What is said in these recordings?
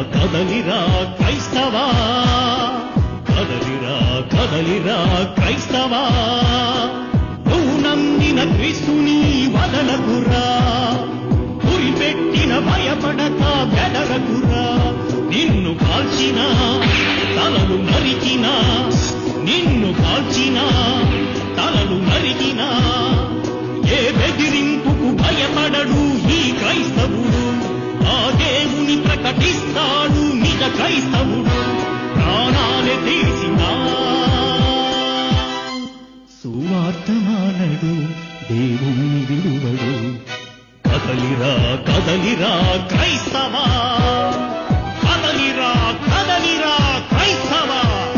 కదలిరా క్రైస్తవా కదలిరా కదలిరా క్రైస్తవా నువ్వు నమ్మిన క్రీస్తుని వదలకురా గురిపెట్టిన భయపడక బెదరకురా నిన్ను కాల్చిన తలలు నరికిన నిన్ను కాల్చిన తలలు నరికిన ఏ బెదిరింపుకు భయపడడు ఈ క్రైస్తవుడు ఆ దేవుని ప్రకటిస్తాడు నిజ క్రైస్తవుడు ప్రాణాలే తీసిన సువార్తమానడు దేవుని విడువడు కదలిరా కదలిరా క్రైస్తవా కదలిరా కదలిరా క్రైస్తవా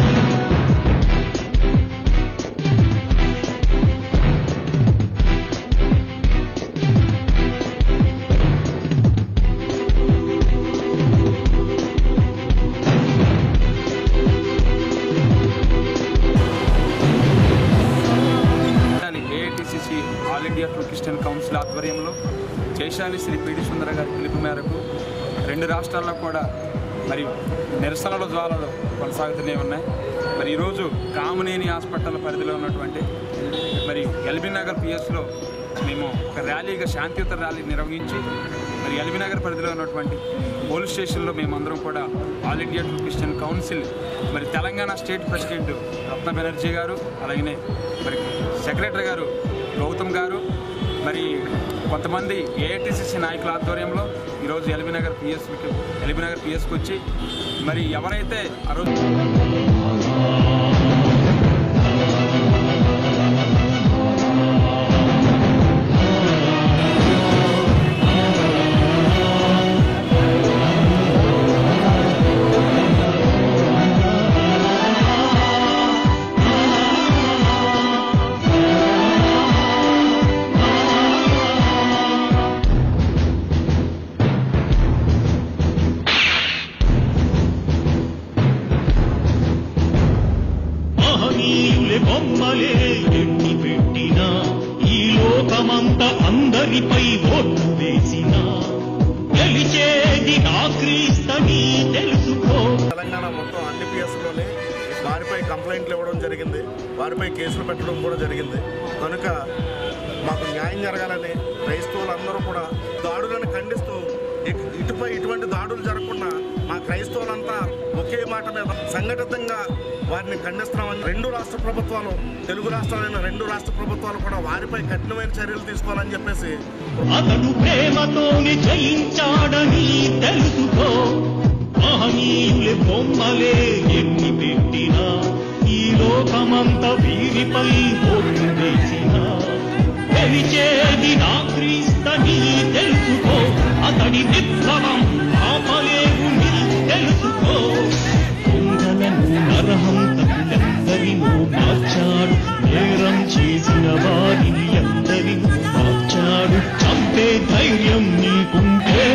AITCC all India true Christian council ఆధ్వర్యంలో జైశాలి శ్రీ పిడి సుందర గారి పిలుపు మేరకు రెండు రాష్ట్రాల్లో కూడా మరి నిరసనల జ్వాలలు కొనసాగుతూనే ఉన్నాయి మరి ఈరోజు కామనేని హాస్పిటల్ పరిధిలో ఉన్నటువంటి మరి ఎల్బీ నగర్ పిఎస్లో మేము ఒక ర్యాలీగా శాంతియుత ర్యాలీ నిర్వహించి మరి ఎల్బీ నగర్ పరిధిలో ఉన్నటువంటి పోలీస్ స్టేషన్లో మేమందరం కూడా all India true Christian council మరి తెలంగాణ స్టేట్ ప్రెసిడెంట్ రత్న బెనర్జీ గారు అలాగనే మరి సెక్రటరీ గారు గౌతమ్ గారు మరి కొంతమంది ఏఐటిసిసి నాయకుల ఆధ్వర్యంలో ఈరోజు ఎల్బీనగర్ పిఎస్కి ఎల్బీనగర్ పిఎస్కి వచ్చి మరి ఎవరైతే ఆ రోజు మహనీయులే బొమ్మలే ఎన్ని పెట్టినా ఈ లోకమంత అందరిపై ఓట్లు వేసిన గెలిచేది నా క్రీస్తని తెలుసుకో తెలంగాణ మొత్తం అన్ని పిఎస్లోనే వారిపై కంప్లైంట్లు ఇవ్వడం జరిగింది వారిపై కేసులు పెట్టడం కూడా జరిగింది కనుక మాకు న్యాయం జరగాలని క్రైస్తవులందరూ కూడా దాడులను ఖండిస్తూ ఇక- ఇటుపై ఇటువంటి దాడులు జరగకుండా మా క్రైస్తవులంతా ఒకే మాట మీద సంఘటితంగా వారిని ఖండిస్తున్నామని రెండు రాష్ట్ర ప్రభుత్వాలు తెలుగు రాష్ట్రాలైన రెండు రాష్ట్ర ప్రభుత్వాలు కూడా వారిపై కఠినమైన చర్యలు తీసుకోవాలని చెప్పేసి అతడు ప్రేమతోనే జయించాడని తెలుసుకో మహనీయులే బొమ్మలే ఎన్ని పెట్టినా ఈ లోకమంత వీరిపై ఓట్లు వేసినా గెలిచేది నా క్రీస్తని తెలుసుకో అతడి విప్లవం ఆపలేవు నీ తెలుసుకో దొంగలను నరహంతకులెందరినో మార్చాడు నేరం చేసిన వారిని ఎందరినో మార్చాడు చంపే ధైర్యం నీకుంటే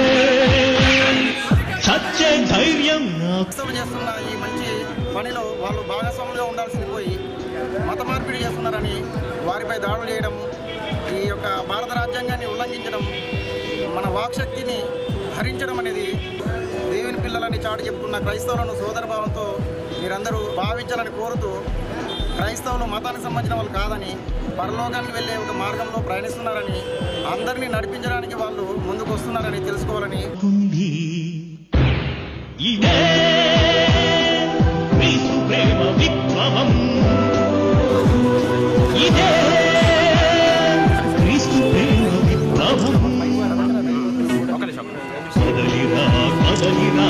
చచ్చే ధైర్యం నాకు క్రైస్తవులు చేస్తున్న ఈ మంచి పనిలో వాళ్ళు భాగస్వాములుగా ఉండాల్సింది పోయి మత మార్పిడి చేస్తున్నారని వారిపై దాడులు చేయడం ఈ యొక్క భారత రాజ్యాంగాన్ని ఉల్లంఘించడం మన వాక్శక్తిని హరించడం అనేది దేవుని పిల్లలని చాటి చెప్తున్న క్రైస్తవులను సోదరభావంతో మీరందరూ భావించాలని కోరుతూ క్రైస్తవులు మతానికి సంబంధించిన వాళ్ళు కాదని పరలోకానికి వెళ్ళే ఒక మార్గంలో ప్రయాణిస్తున్నారని అందరినీ నడిపించడానికి వాళ్ళు ముందుకు వస్తున్నారని తెలుసుకోవాలని ఉంది ఇదే క్రీస్తు ప్రేమ విప్లవం ఇదే క్రీస్తు ప్రేమ విప్లవం ఒక నిమిషం కదలిరా కదలిరా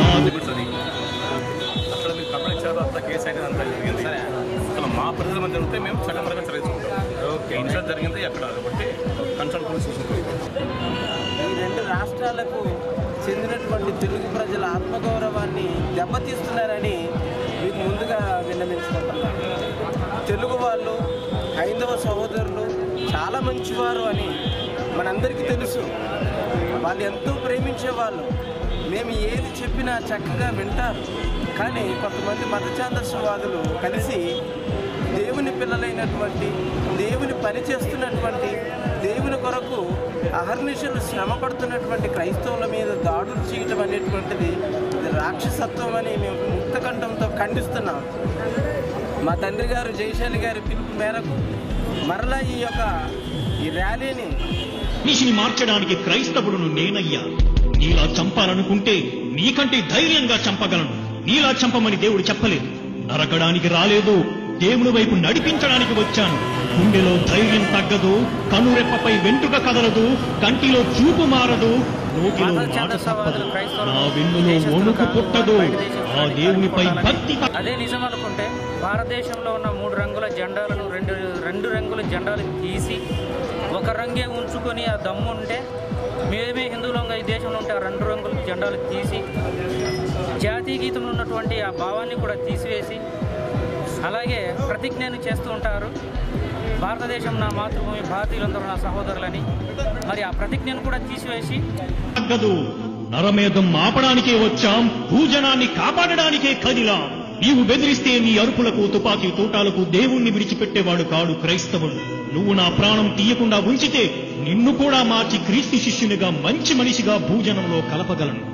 అక్కడ మీరు కంప్లైంట్ ఇచ్చారు అంత కేసు అయితే అంతా జరిగింది అసలు మా పరిధిలో మనం జరిగితే మేము చట్టపరంగా చర్య తీసుకుంటాం ఓకే ఇన్సిడెంట్ జరిగింది అక్కడ కాబట్టి కన్సల్ట్ పోలీస్ చూసుకుంటాం ఈ రెండు రాష్ట్రాలకు చెందినటువంటి తెలుగు ప్రజల ఆత్మగౌరవాన్ని దెబ్బతీస్తున్నారని మీకు ముందుగా విన్నవించుకుంటున్నాను తెలుగు వాళ్ళు హైందవ సహోదరులు చాలా మంచివారు అని మనందరికీ తెలుసు వాళ్ళు ఎంతో ప్రేమించేవాళ్ళు మేము ఏది చెప్పినా చక్కగా వింటారు కానీ కొంతమంది మతచాందస్వాదులు కలిసి దేవుని పిల్లలైనటువంటి దేవుని పని చేస్తున్నటువంటి దేవుని కొరకు అహర్నిశలు శ్రమ పడుతున్నటువంటి క్రైస్తవుల మీద దాడులు చేయటం అనేటువంటిది ఇది రాక్షసత్వం అని మేము ముక్తకంఠంతో ఖండిస్తున్నాం మా తండ్రి గారు జయశాలి గారి పిలుపు మేరకు మరలా ఈ యొక్క ఈ ర్యాలీని మనిషిని మార్చడానికి క్రైస్తవుడును నేనయ్యా నీలా చంపాలనుకుంటే నీకంటే ధైర్యంగా చంపగలను నీలా చంపమని దేవుడు చెప్పలేదు నరకడానికి రాలేదు దేవుని వైపు నడిపించడానికి వచ్చాను గుండెలో ధైర్యం తగ్గదు కనురెప్పపై వెంట్రుక కదలదు కంటిలో చూపు మారదు నోటిలో మాట తప్పదు నా వెన్నులో వణుకు పుట్టదు ఆ దేవునిపై భక్తి అదే నిజం అనుకుంటే భారతదేశంలో ఉన్న మూడు రంగుల జెండాలను రెండు రెండు రంగుల జెండాలు తీసి ఒక రంగే ఉంచుకొని ఆ దమ్ము ఉంటే మేమే హిందువులంగా ఈ దేశంలో ఉంటే ఆ రెండు రంగుల జెండాలు తీసి జాతీయ గీతంలో ఉన్నటువంటి ఆ భావాన్ని కూడా తీసివేసి అలాగే ప్రతిజ్ఞను చేస్తూ ఉంటారు భారతదేశం నా మాతృభూమి భారతీయులందరూ నా సహోదరులని మరి ఆ ప్రతిజ్ఞను కూడా తీసివేసి తగ్గదు నరమేధం ఆపడానికే వచ్చాం భూజనాన్ని కాపాడడానికే కదిలాం నీవు బెదిరిస్తే నీ అరుపులకు తుపాకీ తోటాలకు దేవుణ్ణి విడిచిపెట్టేవాడు కాడు క్రైస్తవుడు నువ్వు నా ప్రాణం తీయకుండా ఉంచితే నిన్ను కూడా మార్చి క్రీస్తు శిష్యునిగా మంచి మనిషిగా భూజనంలో కలపగలను